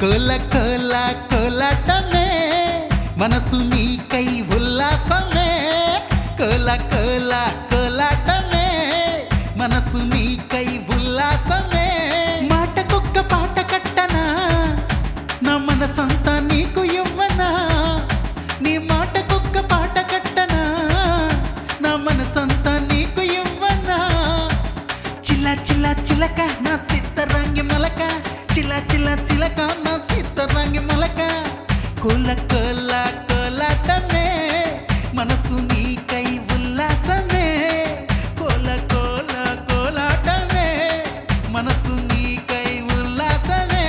కోల కోల కోలాటమే మనసు నీకై ఉల్లాసమే కోల కోల కోలాటమే మనసు నీకై ఉల్లాసమే మాటకొక్క పాట కట్టనా నా మనసంతా నీకు ఇవ్వనా నీ మాటకొక్క పాట కట్టనా నా మనసంతా నీకు ఇవ్వనా చిల్ల చిల్ల చిలక నా సిత్తరంగి మొలక చిల్ల చిల్ల చిలక నా సిత్తరంగి మొలక కోల కోల కోలాటమే మనసు నీకై ఉల్లాసమే కోల కోల కోలాటమే మనసు నీకై ఉల్లాసమే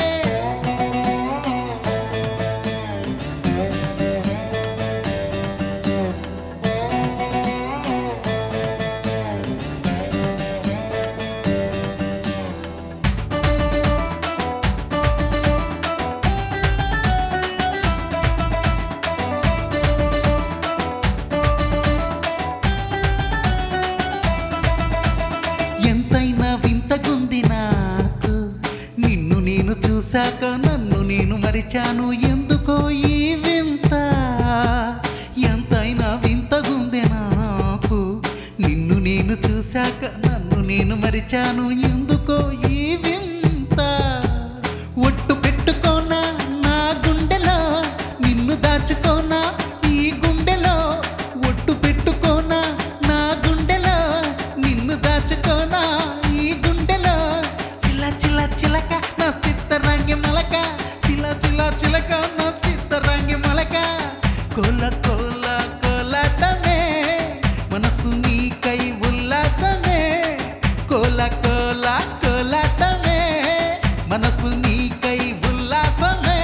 ఎంతైనా వింతగుంది నాకు నిన్ను నేను చూశాక నన్ను నేను మరిచాను ఎందుకో ఈ వింత ఎంతైనా వింతగుంది నాకు నిన్ను నేను చూశాక నన్ను నేను మరిచాను ఎందుకో ఈ వింత ఒట్టు పెట్టుకోనా నా గుండెలో నిన్ను దాచుకోనా ఈ గుండెలో ఒట్టు పెట్టుకోనా నా గుండెలో నిన్ను దాచుకోనా ఈ గుండెలో చిల్ల చిల్ల చిలక నా సిత్తరంగి మొలక చిల్ల చిల్ల చిలక నా సిత్తరంగి మొలక కోల కోల కోలాటమే మనసు నీకై ఉల్లాసమే కోల కోల కోలాటమే మనసు నీకై ఉల్లాసమే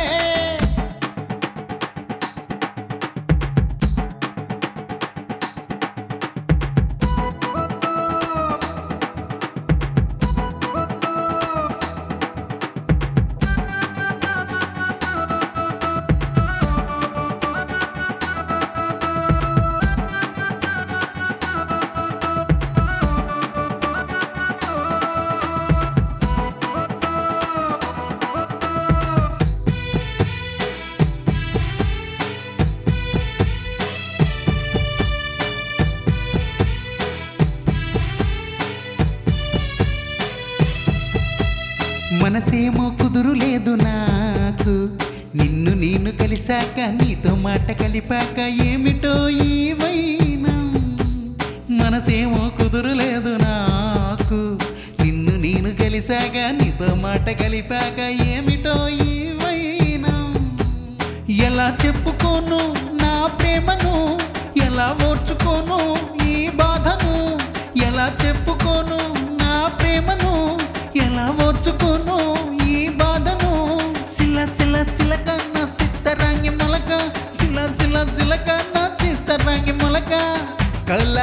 మనసేమో కుదురు లేదు నాకు నిన్ను నేను కలిశాక నీతో మాట కలిపాక ఏమిటో ఈ వైనం మనసేమో కుదురు లేదు నాకు నిన్ను నేను కలిశాక నీతో మాట కలిపాక ఏమిటో ఈ వైనం ఎలా చెప్పుకోను నా ప్రేమను ఎలా ఓర్చుకోను ఈ బాధను ఎలా చెప్పుకోను నా ప్రేమను ఎలా ఓర్చుకోను ఈ బాధను సిల సిల సిలక నా సిత్తరాంగి మొలక సిల సిల సిలక నా సిత్తరాంగి మొలక కల